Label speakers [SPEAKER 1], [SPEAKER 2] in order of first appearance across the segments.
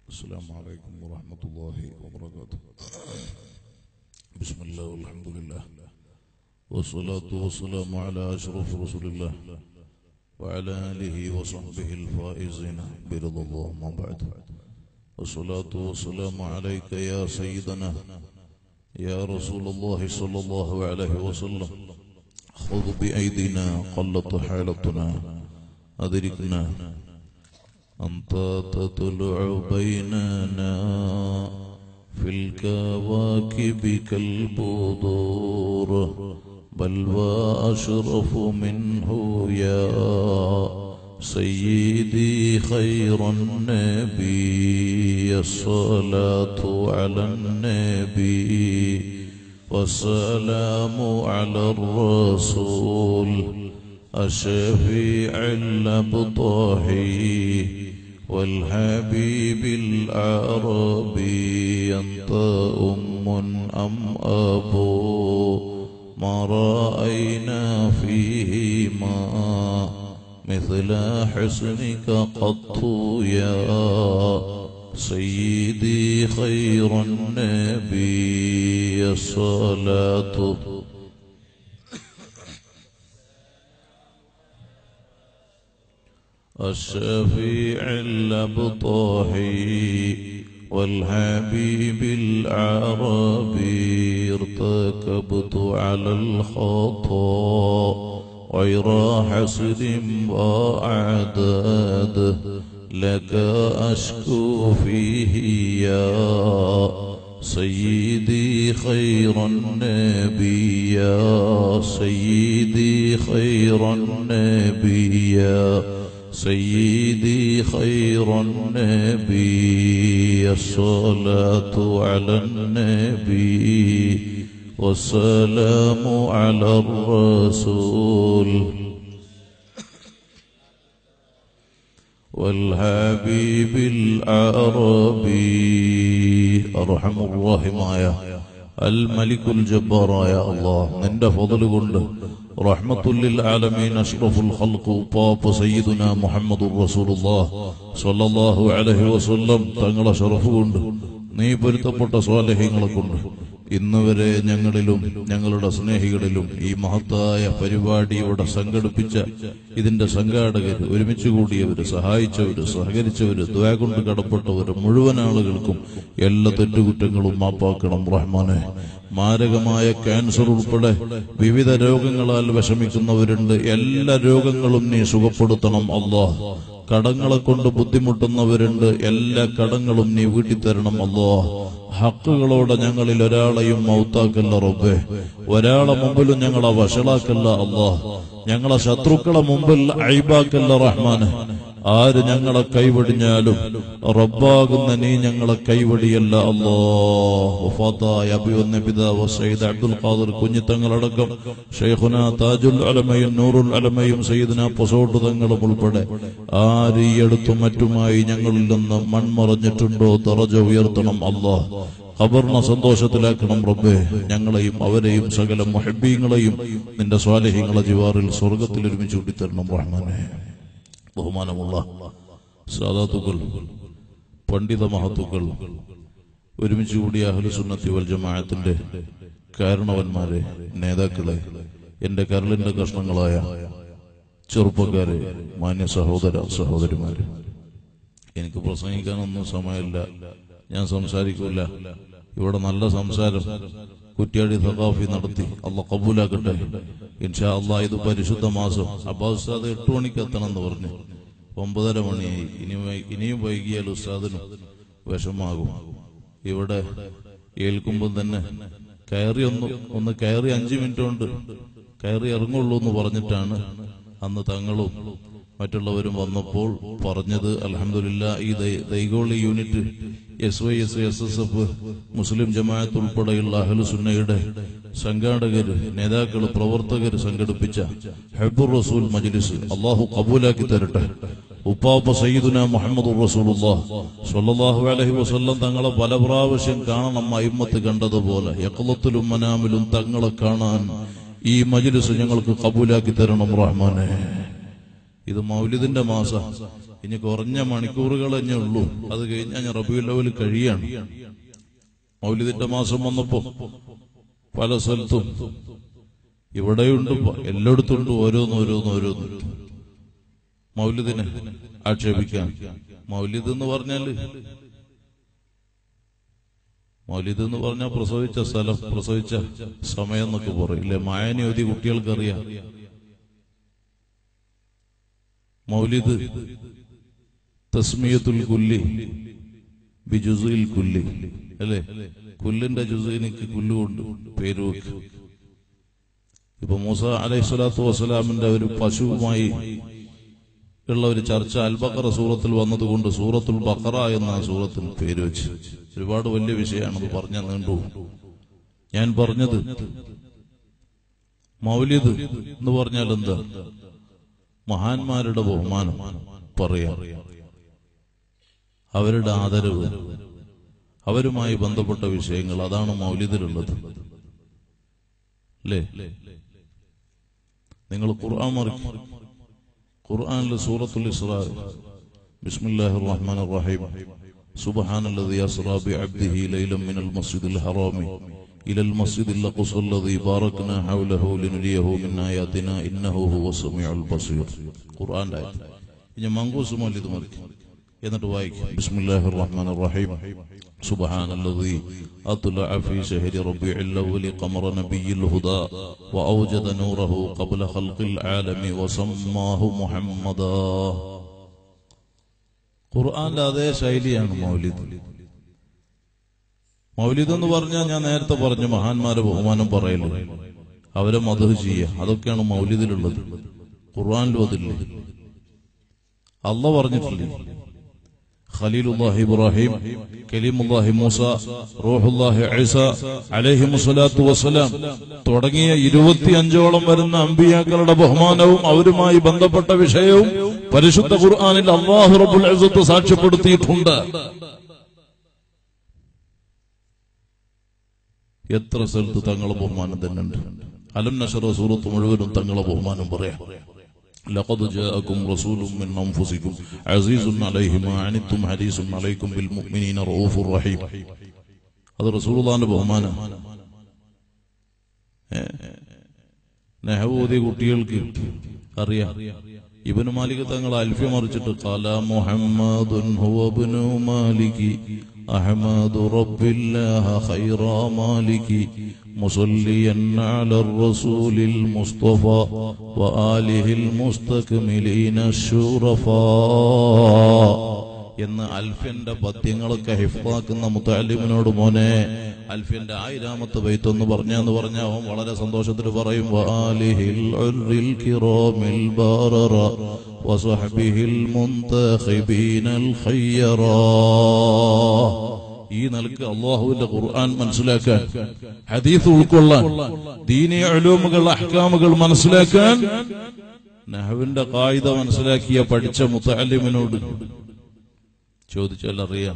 [SPEAKER 1] السلام عليكم ورحمة الله وبركاته بسم الله والحمد لله والصلاة والسلام على أشرف رسول الله وعلى آله وصحبه الفائزين برضا الله ما بعد والصلاة والسلام عليك يا سيدنا يا رسول الله صلى الله عليه وسلم خذ بأيدينا قلت حالتنا أدركنا أنت تطلع بيننا في الكواكب كالبذور بل وأشرف منه يا سيدي خير النبي الصلاة على النبي والسلام على الرسول الشفيع الأبطحي والحبيب العربي أنت أم أم أبو ما رأينا فيهما مثل حسنك قط يا سيدي خير النبي الصلاة الشفيع الأبطحي والحبيب العربي ارتكبت على الخطا غير حسد وأعداد لك أشكو فيه يا سيدي خير النبي يا سيدي خير النبي يا سيدي خير النبي الصلاة على النبي والسلام على الرسول والحبيب العربي أرحم الراحمايا الملك الجبار يا الله نند فضل قل رحمة للعالمين أشرف الخلق باب سيدنا محمد رسول الله صلى الله عليه وسلم തങ്ങളെ ഷറഫ് കൊണ്ട് നീ പൊരുത്തപ്പെട്ട സ്വാലഹ്യങ്ങളെ കൊണ്ട് ഇന്ന് വരെ ഞങ്ങളിലും ഞങ്ങളുടെ സ്നേഹികളിലും ഈ മഹത്തായ പരിപാടിയോടെ സംഘടിപ്പിച്ച ഇതിന്റെ സംഘാടകർ ഒരുമിച്ച് കൂടിയവര് സഹായിച്ചവര് സഹകരിച്ചവര് ദ്വയ കൊണ്ട് കടപ്പെട്ടവര് മുഴുവൻ ആളുകൾക്കും എല്ലാ തെറ്റുകുറ്റങ്ങളും മാപ്പാക്കണം റഹ്മാനെ മാരകമായ ക്യാൻസർ ഉൾപ്പെടെ വിവിധ രോഗങ്ങളാൽ വിഷമിക്കുന്നവരുണ്ട് എല്ലാ രോഗങ്ങളും നീ സുഖപ്പെടുത്തണം അള്ളാഹ് കടങ്ങളെ കൊണ്ട് ബുദ്ധിമുട്ടുന്നവരുണ്ട് എല്ലാ കടങ്ങളും നീ വീട്ടിത്തരണം അല്ലോ ഹക്കുകളോടെ ഞങ്ങളിൽ ഒരാളെയും മൗത്താക്കല്ല റബ്ബേ ഒരാളെ മുമ്പിലും ഞങ്ങളെ വഷളാക്കല്ല അല്ലോ ഞങ്ങളെ ശത്രുക്കളെ മുമ്പിൽ ഐബാക്കല്ല റഹ്മാന് ആര് ഞങ്ങളെ കൈവടിഞ്ഞാലും റബ്ബാകുന്ന നീ ഞങ്ങളെ കൈവടിയല്ല അള്ളാഹുഫാത്തായ അഭിവന്ന പിതാവ് സയ്യിദ് അബ്ദുൽ ഖാദർ കുഞ്ഞിത്തങ്ങളടക്കം ഷെയ്ഖുന താജുൽ അലമയും നൂറുൽ അലമയും സയ്യിദിന പൊസോട്ട് തങ്ങളും ഉൾപ്പെടെ ആര് ഈ അടുത്തും മറ്റുമായി ഞങ്ങളിൽ നിന്ന് മൺമറഞ്ഞിട്ടുണ്ടോ തറജ ഉയർത്തണം അള്ളാഹ് ഖബറിനെ സന്തോഷത്തിലാക്കണം റബ്ബേ ഞങ്ങളെയും അവരെയും സകല മുഹബീങ്ങളെയും നിന്റെ സ്വാലഹ്യങ്ങളെ ജിവാറിൽ സ്വർഗത്തിൽ ഒരുമിച്ച് കൂട്ടിത്തരണം റഹ്മാനെ ബഹുമാനമുള്ള സാദാത്തുക്കൾ പണ്ഡിത മഹത്തുക്കൾ ഒരുമിച്ച് കൂടിയ അഹ്ലുസുന്നത്തി വൽ ജമാഅത്തിന്റെ കാരണവന്മാരെ നേതാക്കളെ എന്റെ കരളിന്റെ കഷ്ണങ്ങളായ ചെറുപ്പക്കാരെ മാന്യ സഹോദര സഹോദരിമാരെ എനിക്ക് പ്രസംഗിക്കാനൊന്നും സമയമില്ല ഞാൻ സംസാരിക്കൂല ഇവിടെ നല്ല സംസാരം കുറ്റ്യാടി സഖാഫി നടത്തി അള്ള കബൂലാക്കട്ടെ ഇൻഷാ അള്ളാ ഇത് പരിശുദ്ധ മാസം അബ്ബാ ഉസ്താദ് എട്ടു മണിക്ക് എത്തണം എന്ന് പറഞ്ഞു ഒമ്പതര മണിയായി ഇനി വൈ- ഇനിയും വൈകിയാൽ ഉസ്താദിനും വിഷമാകും ഇവിടെ ഏൽക്കുമ്പോൾ തന്നെ കയറി ഒന്ന് ഒന്ന് കയറി അഞ്ചു മിനിറ്റ് കൊണ്ട് കയറി ഇറങ്ങുള്ളൂ എന്ന് പറഞ്ഞിട്ടാണ് അന്ന് തങ്ങളും മറ്റുള്ളവരും വന്നപ്പോൾ പറഞ്ഞത് അലഹമില്ല ഈ ദൈ- ദൈഗോളി unit S Y S S S F Muslim Jamaat ഉൾപ്പെടെയുള്ള അഹ്ലുസുന്നയുടെ സംഘാടകര് നേതാക്കൾ പ്രവർത്തകർ സംഘടിപ്പിച്ച ഹെബുർ റസൂൽ മജ്ലിസ് അള്ളാഹു കബൂലാക്കി തരട്ടെ ഉപ്പാപ്പ സയ്യിദുന മുഹമ്മദ് റസൂലുള്ളാഹ് സ്വല്ലല്ലാഹു അലൈഹി വസല്ലം തങ്ങളെ പല പ്രാവശ്യം കാണണം അയിമത്ത് കണ്ടതുപോലെ യക്കളത്തിലും മനാമിലും തങ്ങളെ കാണാൻ ഈ മജ്ലിസ് ഞങ്ങൾക്ക് കബൂലാക്കി തരണം റഹ്മാനെ ഇത് മൗലിദിന്റെ മാസം ഇനി കുറഞ്ഞ മണിക്കൂറുകൾ തന്നെ ഉള്ളൂ അത് കഴിഞ്ഞാൽ ഞാൻ റബിയുൽ ലെവൽ കഴിയാണ് മൗലിദിന്റെ മാസം വന്നപ്പോ പല സ്ഥലത്തും ഇവിടെയുണ്ട് പ- എല്ലായിടത്തും ഉണ്ട് ഓരോന്ന് ഓരോന്ന് ഓരോന്ന് മൗലിദിനെ ആക്ഷേപിക്കാൻ മൗലിദ് എന്ന് പറഞ്ഞാല് മൗലിദ് എന്ന് പറഞ്ഞാൽ പ്രസവിച്ച സ്ഥലം പ്രസവിച്ച സമയം എന്നൊക്കെ പറയില്ലേ മായനി ഓതി കുട്ടികൾക്കറിയാം മൗലിദ് തസ്മിയത്തുൽ കുല്ലി ബിജുസിൽ കുല്ലി അല്ലേ കുല്ലിന്റെ ജുസീനിക്ക് കുല്ലുകൊണ്ട് പേര് വെക്കും ഇപ്പൊ മൂസ അലൈഹി സ്വലാത്തു വസ്സലാമിന്റെ ഒരു പശുവുമായി ഉള്ള ഒരു ചർച്ച അൽബക്കറ സൂറത്തിൽ വന്നതുകൊണ്ട് സൂറത്തുൽ ബക്കറ എന്ന സൂറത്തിൽ പേര് വെച്ച് ഒരുപാട് വലിയ വിഷയമാണത് പറഞ്ഞ നീണ്ടു ഞാൻ പറഞ്ഞത് മൗലിദ് എന്ന് പറഞ്ഞാൽ എന്താ മഹാന്മാരുടെ ബഹുമാനം പറയാം അവരുടെ ആദരവ് അവരുമായി ബന്ധപ്പെട്ട വിഷയങ്ങൾ അതാണ് മൗലിദിലുള്ളത് അല്ലേ നിങ്ങൾ ഖുർആൻ മറിക്കും ഖുർആനിലെ സൂറത്തുൽ ഇസ്രാ ബിസ്മില്ലാഹിർ റഹ്മാനിർ റഹീം سبحان الذي أسرى بعبده ليلا من المسجد الحرام إلى المسجد الأقصى الذي باركنا حوله لنريه من آياتنا إنه هو السميع البصير ഖുർആൻ ആയത് ഇനി മങ്കൂസ് മൗലിദ് മറിക്കും എന്നിട്ട് വായിക്കും ബിസ്മില്ലാഹിർ റഹ്മാനിർ റഹീം سبحان الذي أطلع في شهر ربيع الأول قمر نبي الهدى وأوجد نوره قبل خلق العالم وسماه محمدا ഖുർആന്റെ അതേ ശൈലിയാണ് മൗലിദ് മൗലിദ് എന്ന് പറഞ്ഞാൽ ഞാൻ നേരത്തെ പറഞ്ഞു മഹാന്മാരെ ബഹുമാനം പറയല് അവരെ മധു ചെയ്യുക അതൊക്കെയാണ് മൗലിദിലുള്ളത് ഖുർആനിലും അതില്ലേ അല്ല പറഞ്ഞിട്ടില്ലേ ഖലീലുല്ലാഹി ഇബ്രാഹിം കലീമുല്ലാഹി മൂസ റൂഹുല്ലാഹി ഈസ അലൈഹിമു സ്വലാത്തു വസ്സലാം തുടങ്ങിയ ഇരുപത്തിയഞ്ചോളം വരുന്ന അമ്പിയാക്കളുടെ ബഹുമാനവും അവരുമായി ബന്ധപ്പെട്ട വിഷയവും പരിശുദ്ധ ഖുർആനിൽ അള്ളാഹു റബ്ബുൽ ഇസ്സത്ത് സാക്ഷ്യപ്പെടുത്തിയിട്ടുണ്ട് എത്ര സ്ഥലത്ത് തങ്ങളെ ബഹുമാനം തന്നെ ഉണ്ട് അലം നഷറ സൂറത്ത് മുഴുവനും തങ്ങളെ ബഹുമാനം പറയാം لقد جاءكم رسول من أنفسكم عزيز عليه ما عنتم حديث عليكم بالمؤمنين رؤوف رحيم هذا رسول الله ബഹുമാന നെഹവൂതി കുട്ടികൾക്ക് അറിയാം ഇബനു മാലിക് തങ്ങൾ അൽഫ്യ മറിച്ചിട്ട് കാല മുഹമ്മദുൻ ഹുവ ഇബ്നു മാലികി അഹ്മദു റബ്ബില്ലാഹ ഖൈറ മാലികി مصليا على الرسول المصطفى وآله المستكملين الشرفاء എന്ന് അൽഫിന്റെ പദ്യങ്ങളൊക്കെ ഹിഫാക്കുന്ന മുത്തലിമിനോട് മോനെ അൽഫിന്റെ ആയിരാമത്തെ ബൈത്തൊന്ന് പറഞ്ഞെന്ന് പറഞ്ഞ അവൻ വളരെ സന്തോഷത്തിൽ പറയും വാലിഹിൽ ഉർരിൽ കിറാമിൽ ബാററ വസഹബിഹിൽ മുന്തഖിബീനൽ ഖയ്യറാ ഈ നിലക്ക് അള്ളാഹുവിന്റെ ഖുർആൻ മനസ്സിലാക്കാൻ ഹദീസ് ഉൾക്കൊള്ളാൻ ദീനീയ അലൂമുകൾ അഹ്കാമുകൾ മനസ്സിലാക്കാൻ നഹവിന്റെ കായിക മനസ്സിലാക്കിയ പഠിച്ച മുത്തലിമിനോട് ചോദിച്ചാൽ അറിയാം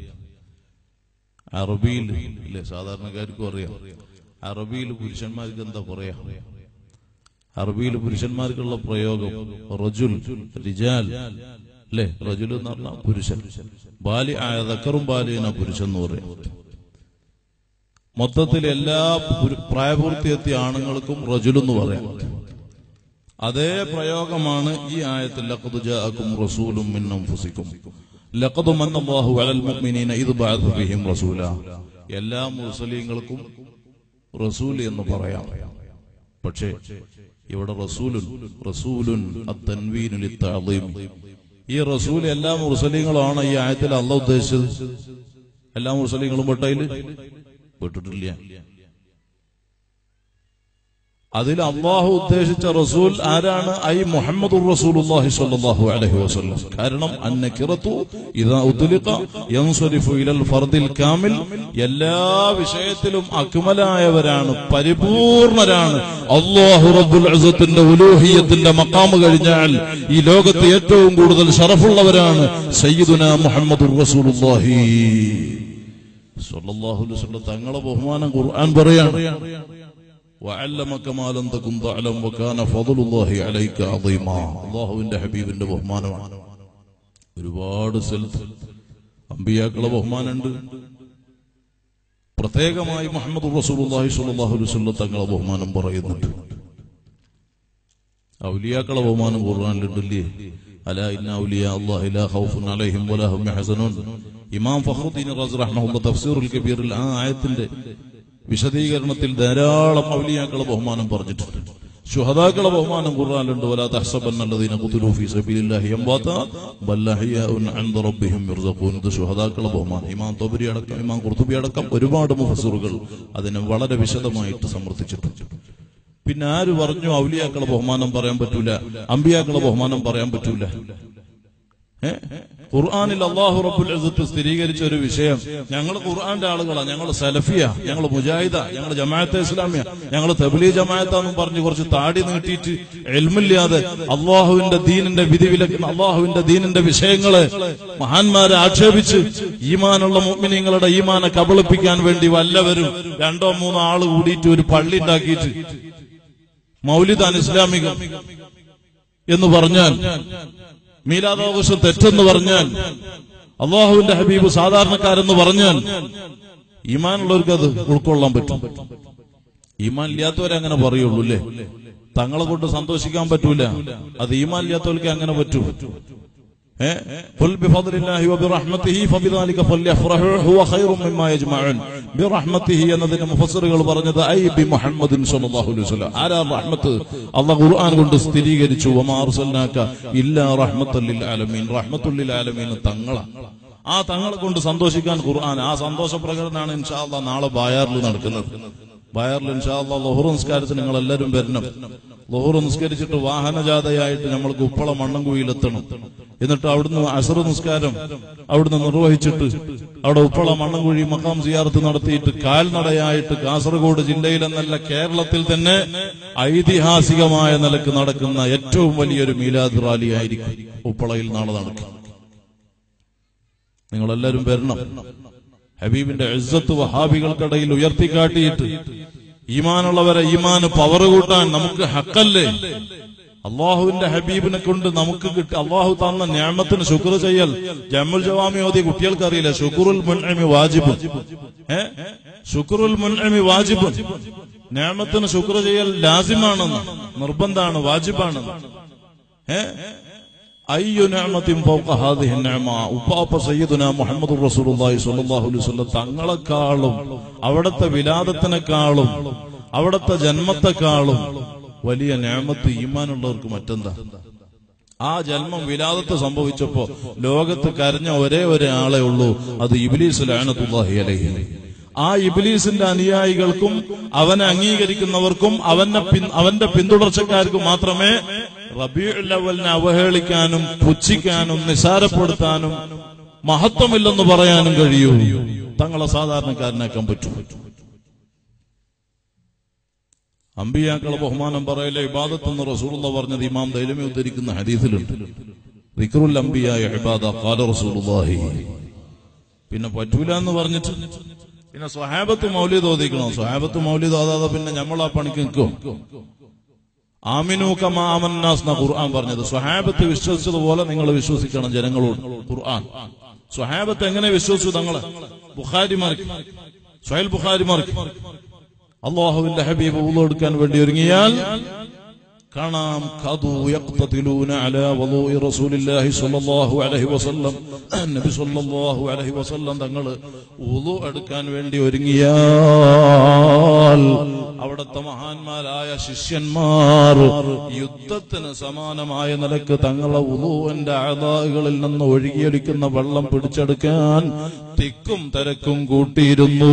[SPEAKER 1] അറബിയിൽ ഇല്ലേ സാധാരണക്കാർക്കും അറിയാം അറബിയിൽ പുരുഷന്മാർക്ക് എന്താ പറയാ അറബിയിൽ പുരുഷന്മാർക്കുള്ള പ്രയോഗം റജുൽ റിജാൽ അല്ലേ റജുൽ എന്ന് പറഞ്ഞാൽ പുരുഷൻ ബാലി ആയ ദക്കറും ബാലിന പുരുഷൻ എന്ന് പറയും മൊത്തത്തിൽ എല്ലാ പുരു- പ്രായപൂർത്തിയെത്തിയ ആണുങ്ങൾക്കും റജുൽ എന്ന് പറയാം അതേ പ്രയോഗമാണ് ഈ ആയത്തിൽ ലഖദ് ജാഅക്കും റസൂലും മിൻ അൻഫുസിക്കും ലഖദ് മന്നല്ലാഹു അലൽ മുഅ്മിനീന ഇദ് ബഅഥ ഫീഹിം റസൂല എല്ലാ മുസ്ലിങ്ങൾക്കും റസൂൽ എന്ന് പറയാം പക്ഷേ ഇവിടെ റസൂലുൻ റസൂലുൻ അത്തൻവീനു ലിത്തഅളീം ഈ റസൂൽ എല്ലാ മുസ്ലിങ്ങളാണ് ഈ ആയത്തിൽ അല്ല ഉദ്ദേശിച്ചത് എല്ലാ മുസ്ലിങ്ങളും പെട്ടതില് പെട്ടിട്ടില്ല അതിൽ അള്ളാഹു ഉദ്ദേശിച്ച റസൂൽ ആരാണ് ഐ മുഹമ്മദ് റസൂലുള്ളാഹി സ്വല്ലല്ലാഹു അലൈഹി വസല്ലം കാരണം അന്നകിറത്തു ഇദാ ഉദ്ലിഖ യൻസരിഫു ഇലൽ ഫർദിൽ കാമിൽ എല്ലാ വിഷയത്തിലും അക്മലായവരാണ് പരിപൂർണരാണ് അള്ളാഹു റബ്ബുൽ ഇസ്സത്തിന്റെ ഉലൂഹിയത്തിന്റെ മഖാമ് കഴിഞ്ഞാൽ ഈ ലോകത്ത് ഏറ്റവും കൂടുതൽ ഷറഫുള്ളവരാണ് സയ്യിദുന മുഹമ്മദുർ റസൂലുള്ളാഹി സ്വല്ലല്ലാഹു അലൈഹി വസല്ലം തങ്ങളെ ബഹുമാനം ഖുർആൻ പറയാണ് وعلمك ما لم تكن تعلم وكان فضل الله عليك عظيما അള്ളാഹുവിന്റെ ഹബീബിന്റെ ബഹുമാനമാണ് ഒരുപാട് സ്ഥലത്ത് അമ്പിയാക്കളെ ബഹുമാനുണ്ട് പ്രത്യേകമായി മുഹമ്മദ് റസൂലുള്ളാഹി സ്വല്ലല്ലാഹു അലൈഹി വസല്ലം തങ്ങളെ ബഹുമാനം പറയുന്നുണ്ട് ഔലിയാക്കളെ ബഹുമാനം ഖുർആനിലുണ്ടല്ലേ അലാ ഇന്ന ഔലിയാ അല്ലാഹി ലാ ഖൗഫുൻ അലൈഹിം വലാ ഹും യഹ്സനൂൻ ഇമാം ഫഖറുദ്ദീൻ റാസി റഹ്മഹുല്ലാ തഫ്സീറുൽ കബീറിൽ ആ ആയത്തിന്റെ വിശദീകരണത്തിൽ ധാരാളം ഔലിയാക്കളെ ബഹുമാനം പറഞ്ഞിട്ടുണ്ട് ശുഹദാക്കളെ ബഹുമാനം ഖുർആനിലുണ്ട് വലാ തഹ്സബന്ന അല്ലദീന ഖുതിലൂ ഫീ സബീലില്ലാഹി അംവാത ബൽ അഹ്യാഉൻ ഇൻദ റബ്ബിഹിം യർസഖൂൻ ഇത് ശുഹദാക്കളെ ബഹുമാനം ഇമാം തൊബരി അടക്കം ഇമാം ഖുർത്തുബി അടക്കം ഒരുപാട് മുഫസ്സിറുകൾ അതിനെ വളരെ വിശദമായിട്ട് സമർത്ഥിച്ചിട്ടുണ്ട് പിന്നെ ആര് പറഞ്ഞു ഔലിയാക്കളെ ബഹുമാനം പറയാൻ പറ്റൂല അമ്പിയാക്കളെ ബഹുമാനം പറയാൻ പറ്റൂല ഏ? ഖുർആനിൽ അള്ളാഹു റബ്ബുൽ ഇസ്സത്ത് സ്ഥിരീകരിച്ച ഒരു വിഷയം ഞങ്ങൾ ഖുർആന്റെ ആളുകളാ ഞങ്ങൾ സലഫിയ ഞങ്ങൾ മുജാഹിദ ഞങ്ങൾ ജമാഅത്തെ ഇസ്ലാമിയ ഞങ്ങൾ തബ്ലീ ജമാഅത്താന്നും പറഞ്ഞ് കുറച്ച് താടി നീട്ടിയിട്ട് എൽമില്ലാതെ അള്ളാഹുവിന്റെ ദീനിന്റെ വിധി വിലക്കുന്ന അള്ളാഹുവിന്റെ ദീനിന്റെ വിഷയങ്ങളെ മഹാന്മാരെ ആക്ഷേപിച്ച് ഈമാനുള്ള മുഅ്മിനീങ്ങളുടെ ഈമാനെ കബളിപ്പിക്കാൻ വേണ്ടി വല്ലവരും രണ്ടോ മൂന്നോ ആള് കൂടിയിട്ട് ഒരു പള്ളി ഉണ്ടാക്കിയിട്ട് മൗലിദാൻ ഇസ്ലാമികം എന്ന് പറഞ്ഞാൽ മീലാദാഘോഷം തെറ്റെന്ന് പറഞ്ഞാൽ അള്ളാഹുവിന്റെ ഹബീബ് സാധാരണക്കാരെന്ന് പറഞ്ഞാൽ ഈമാനുള്ളവർക്ക് അത് ഉൾക്കൊള്ളാൻ പറ്റും ഈമാൻ ഇല്ലാത്തവരെ അങ്ങനെ പറയുള്ളൂ അല്ലേ തങ്ങളെ കൊണ്ട് സന്തോഷിക്കാൻ പറ്റൂല അത് ഈമാൻ ഇല്ലാത്തവർക്ക് അങ്ങനെ പറ്റൂ ഏ? ഖുൽ ബിഫദ്ലില്ലാഹി വബിറഹ്മതിഹി ഫബിദാലിക ഫല്യഫ്റഹു ഹുവ ഖൈറും മിമ്മാ യജ്മഉൻ ബിറഹ്മതിഹി എന്നതിന്റെ മുഫസ്സിറുകൾ പറഞ്ഞത് ഐ ബി മുഹമ്മദിൻ സ്വല്ലല്ലാഹു അലൈഹി വസല്ലം ആരാ റഹ്മത്ത് അല്ലാഹു ഖുർആൻ കൊണ്ട് സ്ഥിരീകരിച്ചു വമാ അർസൽനാക ഇല്ലാ റഹ്മത്തൽ ലിൽ ആലമീൻ റഹ്മത്തുൽ ലിൽ ആലമീൻ തങ്ങള ആ തങ്ങളെ കൊണ്ട് സന്തോഷിക്കാൻ ഖുർആൻ ആ സന്തോഷ പ്രകടനമാണ് ഇൻഷാ അല്ലാഹ് നാളെ ബായാറിൽ നടക്കുന്നത് ബായാറിൽ ഇൻഷാ അല്ലാഹ് ലുഹർ നിസ്കാരത്തിന് നിങ്ങൾ എല്ലാവരും വരണം ലുഹർ നിസ്കരിച്ചിട്ട് വാഹനജാഥയായിട്ട് നമ്മൾക്ക് ഉപ്പള മണ്ണൻകുഴിയിലെത്തണം എന്നിട്ട് അവിടുന്ന് അസർ നിസ്കാരം അവിടുന്ന് നിർവഹിച്ചിട്ട് അവിടെ ഉപ്പള മണ്ണൻകുഴി മക്കാം സിയാർത്ത് നടത്തിയിട്ട് കാൽനടയായിട്ട് കാസർഗോഡ് ജില്ലയിൽ എന്നല്ല കേരളത്തിൽ തന്നെ ഐതിഹാസികമായ നിലക്ക് നടക്കുന്ന ഏറ്റവും വലിയൊരു മീലാദ് റാലി ആയിരിക്കും ഉപ്പളയിൽ നാളെ നടക്കും നിങ്ങളെല്ലാവരും വരണം ഹബീബിന്റെ ഇസ്സത്ത് വഹാബികൾക്കിടയിൽ ഉയർത്തിക്കാട്ടിയിട്ട് ഈമാനുള്ളവരെ ഈമാന് പവർ കൂട്ടാൻ നമുക്ക് ഹക്കല്ലേ അള്ളാഹുവിന്റെ ഹബീബിനെ കൊണ്ട് നമുക്ക് കിട്ടി അള്ളാഹു തന്ന ഞാമത്തിന് ശുക്ർ ചെയ്യൽ ജമ്മുൽ ജവാമി ഓതിയ കുട്ടികൾക്ക് അറിയില്ല ഷുക്റുൽ മുൻഅമി വാജിബ് ഏ ഷുക്റുൽ മുൻഅമി വാജിബ് ഞാമത്തിന് ശുക്ർ ചെയ്യൽ ലാസിമാണെന്ന് നിർബന്ധാണ് വാജിബാണെന്ന് ഏ അയ്യു നിഅമത്തിൻ ഫൗക ഹാദിഹി നിഅമ ഉപ്പാപ്പ സയ്യിദുന മുഹമ്മദ് റസൂലുള്ളാഹി സ്വല്ലല്ലാഹു അലൈഹി വസല്ലം തങ്ങളെക്കാളും അവിടുത്തെ വിലാദത്തിനെക്കാളും അവിടുത്തെ ജന്മത്തെക്കാളും വലിയ നിഅമത്ത് ഈമാനുള്ളവർക്ക് മറ്റെന്താ ആ ജന്മം വിലാദത്ത് സംഭവിച്ചപ്പോ ലോകത്ത് കരഞ്ഞ ഒരേ ഒരാളെ ഉള്ളൂ അത് ഇബ്ലീസ് ലാനത്തുല്ലാഹി അലൈഹി ആ ഇബ്ലീസിന്റെ അനുയായികൾക്കും അവനെ അംഗീകരിക്കുന്നവർക്കും അവന്റെ പിൻ- അവന്റെ പിന്തുടർച്ചക്കാർക്കും മാത്രമേ റബീഉൽ അവലിനെ അവഹേളിക്കാനും പുച്ഛിക്കാനും നിസാരപ്പെടുത്താനും മഹത്വമില്ലെന്ന് പറയാനും കഴിയൂ തങ്ങളെ സാധാരണക്കാരനാക്കാൻ പറ്റും അമ്പിയാക്കളെ ബഹുമാനം പറയലെ ഇബാദത്ത് എന്ന് റസൂലുള്ള പറഞ്ഞത് ഇമാം ദൈലമി ഉദ്ധരിക്കുന്ന ഹദീസിലുണ്ട് റിക്റുൽ അംബിയായ ഇബാദ ഖാല റസൂലുള്ളാഹി പിന്നെ പറ്റൂല എന്ന് പറഞ്ഞിട്ട് പിന്നെ സ്വഹാബത്ത് മൗലിദ് ഓദിക്കണോ സ്വഹാബത്ത് മൗലിദ് ഓതാതെ പിന്നെ നമ്മൾ ആ പണിക്ക് നിൽക്കും ആമിനു കമാ ആമന്നാസ് എന്ന ഖുർആൻ പറഞ്ഞത് സ്വഹാബത്ത് വിശ്വസിച്ചതുപോലെ നിങ്ങൾ വിശ്വസിക്കണം ജനങ്ങളോട് ഖുർആൻ സ്വഹാബത്ത് എങ്ങനെ വിശ്വസിച്ചു തങ്ങളെ ബുഖാരിമാർക്ക് സ്വയൽ ബുഖാരിമാർക്ക് അള്ളാഹുവിന്റെ ഹബീബ് ഊളെടുക്കാൻ വേണ്ടി ഒരുങ്ങിയാൽ കാണാം ഖദു യഖ്തതിലൂന അലാ വളൂഇ റസൂലില്ലാഹി സ്വല്ലല്ലാഹു അലൈഹി വസല്ലം നബി സ്വല്ലല്ലാഹു അലൈഹി വസല്ലം തങ്ങൾ വുളു എടുക്കാൻ വേണ്ടി ഒരുങ്ങിയാൽ അവിടുത്തെ മഹാന്മാരായ ശിഷ്യന്മാർ യുദ്ധത്തിന് സമാനമായ നിലക്ക് തങ്ങളെ വുളുവിന്റെ ആദാകളിൽ നിന്ന് ഒഴുകിയൊലിക്കുന്ന വെള്ളം പിടിച്ചെടുക്കാൻ തിക്കും തിരക്കും കൂട്ടിയിരുന്നു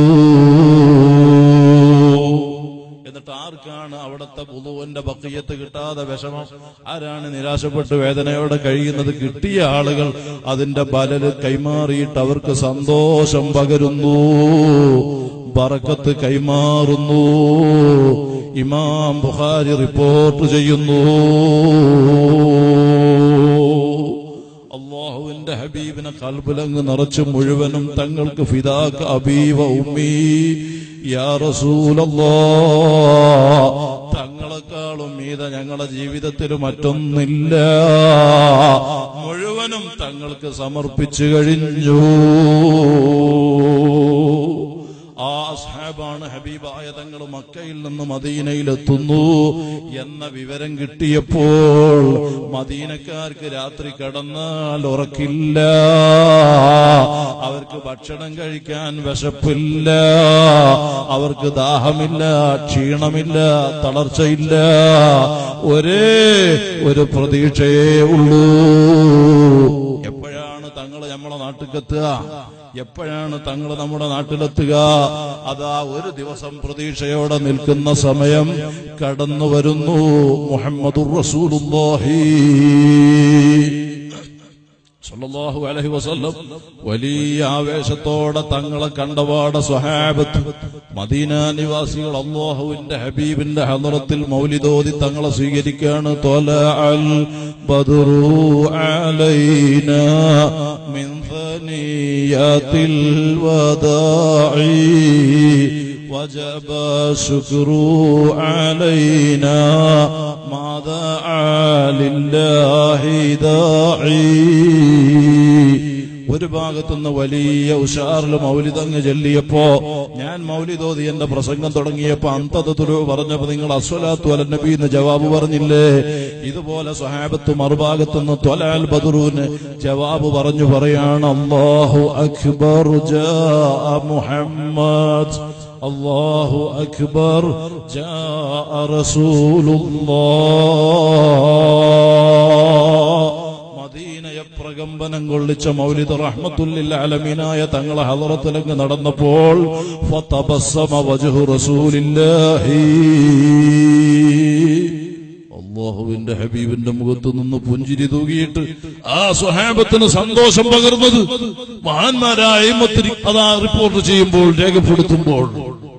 [SPEAKER 1] എന്നിട്ട് ആർക്കാണ് അവിടുത്തെ പുതുവന്റെ ബക്കയ്യത്ത് കിട്ടാതെ വിഷമം ആരാണ് നിരാശപ്പെട്ട് വേദനയോടെ കഴിയുന്നത് കിട്ടിയ ആളുകൾ അതിന്റെ ബലല് കൈമാറിയിട്ട് അവർക്ക് സന്തോഷം പകരുന്നു ബറക്കത്ത് കൈമാറുന്നു ഇമാം ബുഖാരി റിപ്പോർട്ട് ചെയ്യുന്നു അള്ളാഹുവിന്റെ ഹബീബിനെ കൽബുലങ്ങ് നിറച്ച് മുഴുവനും തങ്ങൾക്ക് ഫിദാക്ക് അബീവ ഉമ്മീ യാ റസൂലല്ലാ തങ്ങളെക്കാളും മീത ഞങ്ങളുടെ ജീവിതത്തിൽ മറ്റൊന്നില്ല മുഴുവൻ മുഴുവനും തങ്ങൾക്ക് സമർപ്പിച്ചു കഴിഞ്ഞു ആ അസ്ഹാബാണ് ഹബീബായ തങ്ങൾ മക്കയിൽ നിന്ന് മദീനയിലെത്തുന്നു എന്ന വിവരം കിട്ടിയപ്പോൾ മദീനക്കാർക്ക് രാത്രി കടന്നാൽ ഉറക്കില്ല അവർക്ക് ഭക്ഷണം കഴിക്കാൻ വിശപ്പില്ല അവർക്ക് ദാഹമില്ല ക്ഷീണമില്ല തളർച്ചയില്ല ഒരേ ഒരു പ്രതീക്ഷയേ ഉള്ളൂ എപ്പോഴാണ് തങ്ങൾ നമ്മളെ നാട്ടിലെത്തുക എപ്പോഴാണ് തങ്ങൾ നമ്മുടെ നാട്ടിലെത്തുക അതാ ഒരു ദിവസം പ്രതീക്ഷയോടെ നിൽക്കുന്ന സമയം കടന്നു വരുന്നു മുഹമ്മദുർ റസൂലുള്ളാഹി സല്ലല്ലാഹു അലൈഹി വസല്ലം വലിയ ആവേശത്തോടെ തങ്ങളെ കണ്ടപാട് സ്വഹാബത്ത് മദീന നിവാസികൾ അള്ളാഹുവിന്റെ ഹബീബിന്റെ ഹലറത്തിൽ മൗലിദോതി തങ്ങളെ സ്വീകരിക്കാണ് തൊല അൽ ബദറു അലൈന മിൻ ثنيات الوداع وجب الشكر علينا ما دعا لله داعي ഒരു ഭാഗത്തുനിന്ന് വലിയ ഉഷാറിൽ മൗലിതങ്ങ് ചൊല്ലിയപ്പോ ഞാൻ മൗലിദോതി എന്റെ പ്രസംഗം തുടങ്ങിയപ്പോ അന്തതുരു പറഞ്ഞപ്പോ നിങ്ങൾ അസ്വലാത്തു അല നബി എന്ന് ജവാബ് പറഞ്ഞില്ലേ ഇതുപോലെ സ്വഹാബത്ത് മറുഭാഗത്തുനിന്ന് ത്വലാൽ ബദറൂന് ജവാബ് പറഞ്ഞു പറയാണ് അള്ളാഹു അക്ബർ ജാ മുഹമ്മദ് അള്ളാഹു അക്ബർ ജാ റസൂലുള്ളാഹ് മദീനയെ പ്രകമ്പനം കൊള്ളിച്ച മൗലിദ് റഹ്മത്തുല്ലിൽ അലമീനായ തങ്ങളെ ഹലറത്തിലങ്ങ് നടന്നപ്പോൾ ഫതബസ്സമ വജ്ഹു റസൂലില്ലാഹി അള്ളാഹുവിന്റെ ഹബീബിന്റെ മുഖത്ത് നിന്ന് പുഞ്ചിരി തൂകിയിട്ട് ആ സ്വഹാബത്തിന് സന്തോഷം പകർന്നത് മഹാന്മാരായ അയിമത്തിരി അതാ റിപ്പോർട്ട് ചെയ്യുമ്പോൾ രേഖപ്പെടുത്തുമ്പോൾ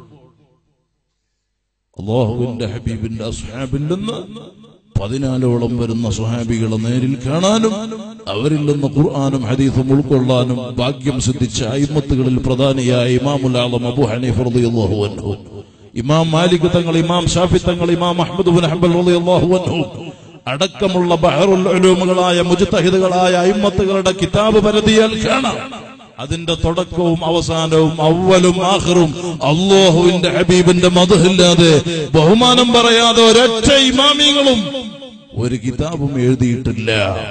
[SPEAKER 1] അള്ളാഹുവിന്റെ ഹബീബിന്റെ അസ്ഹാബിൽ നിന്ന് പതിനാലോളം വരുന്ന സുഹാബികളെ നേരിൽ കാണാനും അവരിൽ നിന്ന് ഖുർആാനും ഹദീസും ഉൾക്കൊള്ളാനും ഭാഗ്യം സിദ്ധിച്ച അയിമത്തുകളിൽ പ്രധാനിയായ ഇമാമുൽ ആലം അബു ഹനീഫ് റളിയല്ലാഹു അൻഹു ഇമാം മാലിക് തങ്ങൾ ഇമാം ഷാഫി തങ്ങൾ ഇമാം അഹ്മദ് ബിൻ ഹംബൽ റളിയല്ലാഹു അൻഹു അടക്കമുള്ള ബഹറുൽ ഉലൂമുകളായ മുജ്തഹിദുകളായ അയിമത്തുകളുടെ കിതാബ് പരതിയാൽ കാണാം അതിന്റെ തുടക്കവും അവസാനവും അവലും ആഖിറും അള്ളാഹുവിന്റെ ഹബീബിന്റെ മതഹില്ലാതെ ബഹുമാനം പറയാതെ ഒരൊറ്റ ഇമാമിങ്ങളും ഒരു കിതാബും എഴുതിയിട്ടില്ല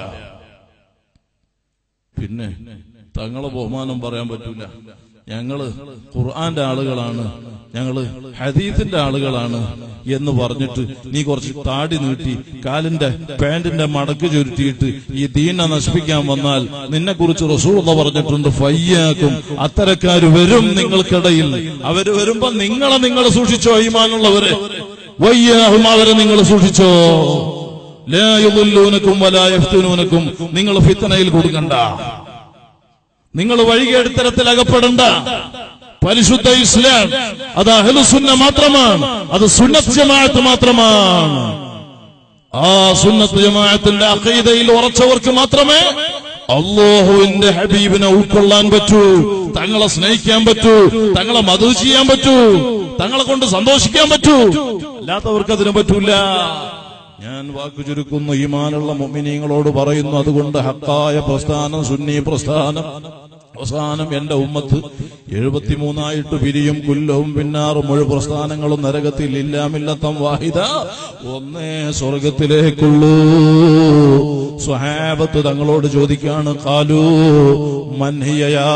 [SPEAKER 1] പിന്നെ തങ്ങളെ ബഹുമാനം പറയാൻ പറ്റൂല ഞങ്ങള് ഖുർആന്റെ ആളുകളാണ് ഞങ്ങള് ഹദീസിന്റെ ആളുകളാണ് എന്ന് പറഞ്ഞിട്ട് നീ കുറച്ച് താടി നീട്ടി കാലിന്റെ പാന്റിന്റെ മടക്ക് ചുരുട്ടിയിട്ട് ഈ ദീന നശിപ്പിക്കാൻ വന്നാൽ നിന്നെ കുറിച്ച് റസൂള പറഞ്ഞിട്ടുണ്ട് ഫയ്യാക്കും അത്തരക്കാര് വരും നിങ്ങൾക്കിടയിൽ അവര് വരുമ്പോ നിങ്ങളെ നിങ്ങൾ സൂക്ഷിച്ചോ ഈമാനുള്ളവരെ വയ്യാഹും അവരെ നിങ്ങൾ സൂക്ഷിച്ചോ ലാ യുദല്ലൂനക്കും വലാ യഫ്തുനൂനക്കും നിങ്ങൾ ഫിത്തനയിൽ കൊടുക്കണ്ട നിങ്ങൾ വഴികേടുത്തരത്തിൽ അകപ്പെടണ്ട പരിശുദ്ധ ഇസ്ലാം അത് അഹ്ലുസുന്ന മാത്രമാണ് അത് സുന്നത്ത് ജമാഅത്ത് മാത്രമാണ് ആ സുന്നത്ത് ജമാഅത്തിന്റെ അഖീദയിൽ ഉറച്ചവർക്ക് മാത്രമേ അള്ളാഹുവിന്റെ ഹബീബിനെ ഉൾക്കൊള്ളാൻ പറ്റൂ തങ്ങളെ സ്നേഹിക്കാൻ പറ്റൂ തങ്ങളെ മധു ചെയ്യാൻ പറ്റൂ തങ്ങളെ കൊണ്ട് സന്തോഷിക്കാൻ പറ്റൂ അല്ലാത്തവർക്ക് അതിന് പറ്റൂല ഞാൻ വാക്കു ചുരുക്കുന്നു ഈമാനുള്ള മുമിനീങ്ങളോട് പറയുന്നു അതുകൊണ്ട് ഹക്കായ പ്രസ്ഥാനം സുന്നി പ്രസ്ഥാനം അവസാനം എന്റെ ഉമ്മത്ത് എഴുപത്തിമൂന്നായിട്ട് പിരിയും കുല്ലവും പിന്നാറും മുഴു പ്രസ്ഥാനങ്ങളും നരകത്തിൽ ഇല്ലാമില്ലത്തം വാഹിദ ഒന്നേ സ്വർഗത്തിലേക്കുള്ളൂ സ്വഹാബത്ത് തങ്ങളോട് ചോദിക്കാണ് കാലു മൻഹിയ യാ